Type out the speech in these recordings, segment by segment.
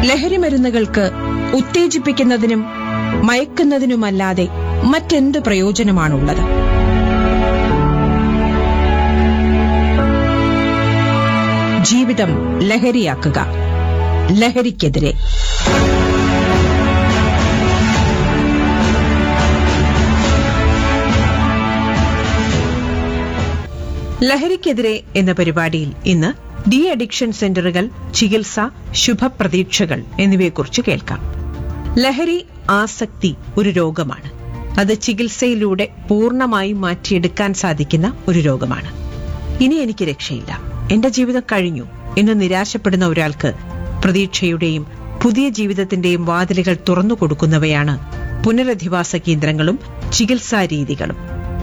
ലഹരി മരുന്നുകൾക്ക് ഉത്തേജിപ്പിക്കുന്നതിനും മയക്കുന്നതിനുമല്ലാതെ മറ്റെന്ത് പ്രയോജനമാണുള്ളത് ജീവിതം ലഹരിയാക്കുക ലഹരിക്കെതിരെ ലഹരിക്കെതിരെ എന്ന പരിപാടിയിൽ ഇന്ന് ഡി അഡിക്ഷൻ സെന്ററുകൾ ചികിത്സ ശുഭപ്രതീക്ഷകൾ എന്നിവയെക്കുറിച്ച് കേൾക്കാം ലഹരി ആസക്തി ഒരു രോഗമാണ് അത് ചികിത്സയിലൂടെ പൂർണ്ണമായി മാറ്റിയെടുക്കാൻ സാധിക്കുന്ന ഒരു രോഗമാണ് ഇനി എനിക്ക് രക്ഷയില്ല എന്റെ ജീവിതം കഴിഞ്ഞു എന്ന് നിരാശപ്പെടുന്ന ഒരാൾക്ക് പ്രതീക്ഷയുടെയും പുതിയ ജീവിതത്തിന്റെയും വാതിലുകൾ തുറന്നു കൊടുക്കുന്നവയാണ് പുനരധിവാസ കേന്ദ്രങ്ങളും ചികിത്സാ രീതികളും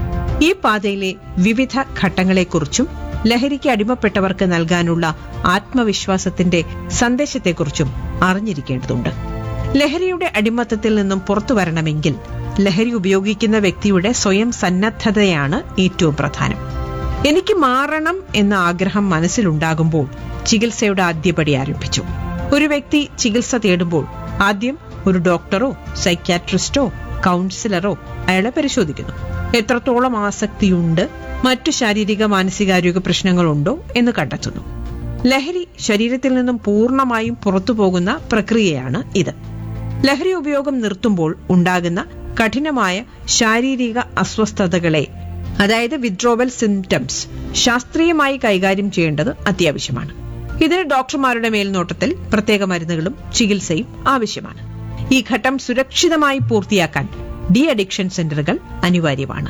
ഈ പാതയിലെ വിവിധ ഘട്ടങ്ങളെക്കുറിച്ചും ലഹരിക്ക് അടിമപ്പെട്ടവർക്ക് നൽകാനുള്ള ആത്മവിശ്വാസത്തിന്റെ സന്ദേശത്തെക്കുറിച്ചും അറിഞ്ഞിരിക്കേണ്ടതുണ്ട് ലഹരിയുടെ അടിമത്തത്തിൽ നിന്നും പുറത്തു വരണമെങ്കിൽ ലഹരി ഉപയോഗിക്കുന്ന വ്യക്തിയുടെ സ്വയം സന്നദ്ധതയാണ് ഏറ്റവും പ്രധാനം എനിക്ക് മാറണം എന്ന ആഗ്രഹം മനസ്സിലുണ്ടാകുമ്പോൾ ചികിത്സയുടെ ആദ്യപടി ആരംഭിച്ചു ഒരു വ്യക്തി ചികിത്സ തേടുമ്പോൾ ആദ്യം ഒരു ഡോക്ടറോ സൈക്യാട്രിസ്റ്റോ കൗൺസിലറോ അയാളെ പരിശോധിക്കുന്നു എത്രത്തോളം ആസക്തിയുണ്ട് മറ്റു ശാരീരിക മാനസികാരോഗ്യ പ്രശ്നങ്ങളുണ്ടോ എന്ന് കണ്ടെത്തുന്നു ലഹരി ശരീരത്തിൽ നിന്നും പൂർണ്ണമായും പുറത്തു പോകുന്ന പ്രക്രിയയാണ് ഇത് ലഹരി ഉപയോഗം നിർത്തുമ്പോൾ ഉണ്ടാകുന്ന കഠിനമായ ശാരീരിക അസ്വസ്ഥതകളെ അതായത് വിഡ്രോവൽ സിംറ്റംസ് ശാസ്ത്രീയമായി കൈകാര്യം ചെയ്യേണ്ടത് അത്യാവശ്യമാണ് ഇതിന് ഡോക്ടർമാരുടെ മേൽനോട്ടത്തിൽ പ്രത്യേക മരുന്നുകളും ചികിത്സയും ആവശ്യമാണ് ഈ ഘട്ടം സുരക്ഷിതമായി പൂർത്തിയാക്കാൻ ഡി അഡിക്ഷൻ സെന്ററുകൾ അനിവാര്യമാണ്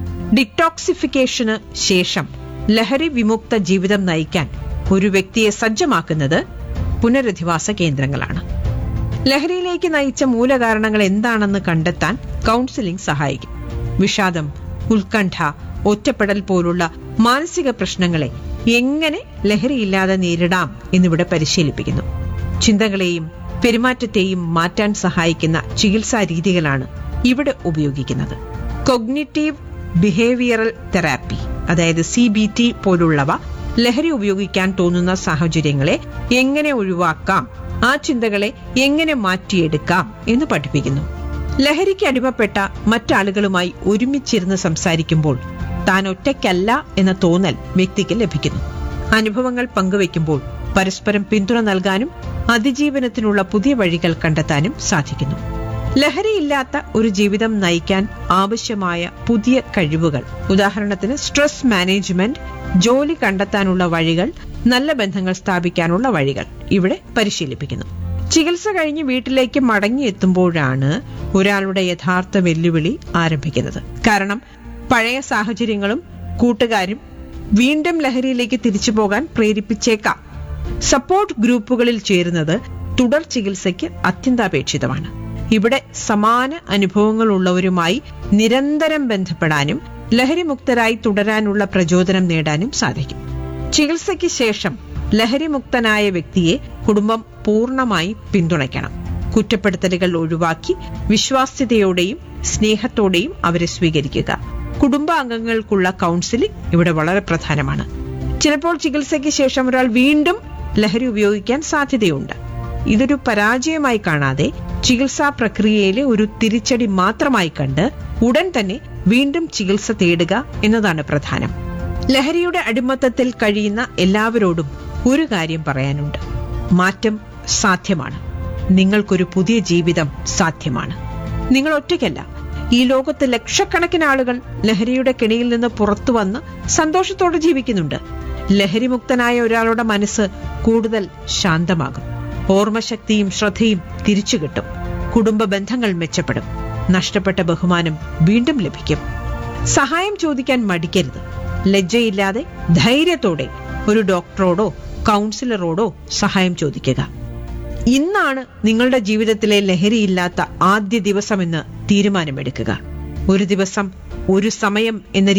ഡിറ്റോക്സിഫിക്കേഷന് ശേഷം ലഹരി വിമുക്ത ജീവിതം നയിക്കാൻ ഒരു വ്യക്തിയെ സജ്ജമാക്കുന്നത് പുനരധിവാസ കേന്ദ്രങ്ങളാണ് ലഹരിയിലേക്ക് നയിച്ച മൂലകാരണങ്ങൾ എന്താണെന്ന് കണ്ടെത്താൻ കൗൺസിലിംഗ് സഹായിക്കും വിഷാദം ഉത്കണ്ഠ ഒറ്റപ്പെടൽ പോലുള്ള മാനസിക പ്രശ്നങ്ങളെ എങ്ങനെ ലഹരിയില്ലാതെ നേരിടാം എന്നിവിടെ പരിശീലിപ്പിക്കുന്നു ചിന്തകളെയും പെരുമാറ്റത്തെയും മാറ്റാൻ സഹായിക്കുന്ന ചികിത്സാ രീതികളാണ് ഇവിടെ ഉപയോഗിക്കുന്നത് കൊഗ്നിറ്റീവ് ബിഹേവിയറൽ തെറാപ്പി അതായത് സി ബി ടി പോലുള്ളവ ലഹരി ഉപയോഗിക്കാൻ തോന്നുന്ന സാഹചര്യങ്ങളെ എങ്ങനെ ഒഴിവാക്കാം ആ ചിന്തകളെ എങ്ങനെ മാറ്റിയെടുക്കാം എന്ന് പഠിപ്പിക്കുന്നു ലഹരിക്ക് അടിമപ്പെട്ട മറ്റാളുകളുമായി ഒരുമിച്ചിരുന്ന് സംസാരിക്കുമ്പോൾ താൻ ഒറ്റയ്ക്കല്ല എന്ന തോന്നൽ വ്യക്തിക്ക് ലഭിക്കുന്നു അനുഭവങ്ങൾ പങ്കുവയ്ക്കുമ്പോൾ പരസ്പരം പിന്തുണ നൽകാനും അതിജീവനത്തിനുള്ള പുതിയ വഴികൾ കണ്ടെത്താനും സാധിക്കുന്നു ലഹരിയില്ലാത്ത ഒരു ജീവിതം നയിക്കാൻ ആവശ്യമായ പുതിയ കഴിവുകൾ ഉദാഹരണത്തിന് സ്ട്രെസ് മാനേജ്മെന്റ് ജോലി കണ്ടെത്താനുള്ള വഴികൾ നല്ല ബന്ധങ്ങൾ സ്ഥാപിക്കാനുള്ള വഴികൾ ഇവിടെ പരിശീലിപ്പിക്കുന്നു ചികിത്സ കഴിഞ്ഞ് വീട്ടിലേക്ക് മടങ്ങിയെത്തുമ്പോഴാണ് ഒരാളുടെ യഥാർത്ഥ വെല്ലുവിളി ആരംഭിക്കുന്നത് കാരണം പഴയ സാഹചര്യങ്ങളും കൂട്ടുകാരും വീണ്ടും ലഹരിയിലേക്ക് തിരിച്ചു പോകാൻ പ്രേരിപ്പിച്ചേക്കാം സപ്പോർട്ട് ഗ്രൂപ്പുകളിൽ ചേരുന്നത് തുടർ ചികിത്സയ്ക്ക് അത്യന്താപേക്ഷിതമാണ് ഇവിടെ സമാന അനുഭവങ്ങളുള്ളവരുമായി നിരന്തരം ബന്ധപ്പെടാനും ലഹരിമുക്തരായി തുടരാനുള്ള പ്രചോദനം നേടാനും സാധിക്കും ചികിത്സയ്ക്ക് ശേഷം ലഹരിമുക്തനായ വ്യക്തിയെ കുടുംബം പൂർണ്ണമായി പിന്തുണയ്ക്കണം കുറ്റപ്പെടുത്തലുകൾ ഒഴിവാക്കി വിശ്വാസ്യതയോടെയും സ്നേഹത്തോടെയും അവരെ സ്വീകരിക്കുക കുടുംബാംഗങ്ങൾക്കുള്ള കൗൺസിലിംഗ് ഇവിടെ വളരെ പ്രധാനമാണ് ചിലപ്പോൾ ചികിത്സയ്ക്ക് ശേഷം ഒരാൾ വീണ്ടും ലഹരി ഉപയോഗിക്കാൻ സാധ്യതയുണ്ട് ഇതൊരു പരാജയമായി കാണാതെ ചികിത്സാ പ്രക്രിയയിലെ ഒരു തിരിച്ചടി മാത്രമായി കണ്ട് ഉടൻ തന്നെ വീണ്ടും ചികിത്സ തേടുക എന്നതാണ് പ്രധാനം ലഹരിയുടെ അടിമത്തത്തിൽ കഴിയുന്ന എല്ലാവരോടും ഒരു കാര്യം പറയാനുണ്ട് മാറ്റം സാധ്യമാണ് നിങ്ങൾക്കൊരു പുതിയ ജീവിതം സാധ്യമാണ് നിങ്ങൾ ഒറ്റയ്ക്കല്ല ഈ ലോകത്ത് ലക്ഷക്കണക്കിന് ആളുകൾ ലഹരിയുടെ കെണിയിൽ നിന്ന് പുറത്തു വന്ന് സന്തോഷത്തോടെ ജീവിക്കുന്നുണ്ട് ലഹരിമുക്തനായ ഒരാളുടെ മനസ്സ് കൂടുതൽ ശാന്തമാകും ഓർമ്മശക്തിയും ശ്രദ്ധയും തിരിച്ചു കിട്ടും കുടുംബ ബന്ധങ്ങൾ മെച്ചപ്പെടും നഷ്ടപ്പെട്ട ബഹുമാനം വീണ്ടും ലഭിക്കും സഹായം ചോദിക്കാൻ മടിക്കരുത് ലജ്ജയില്ലാതെ ധൈര്യത്തോടെ ഒരു ഡോക്ടറോടോ കൗൺസിലറോടോ സഹായം ചോദിക്കുക ഇന്നാണ് നിങ്ങളുടെ ജീവിതത്തിലെ ലഹരിയില്ലാത്ത ആദ്യ ദിവസമെന്ന് തീരുമാനമെടുക്കുക ഒരു ദിവസം ഒരു സമയം എന്ന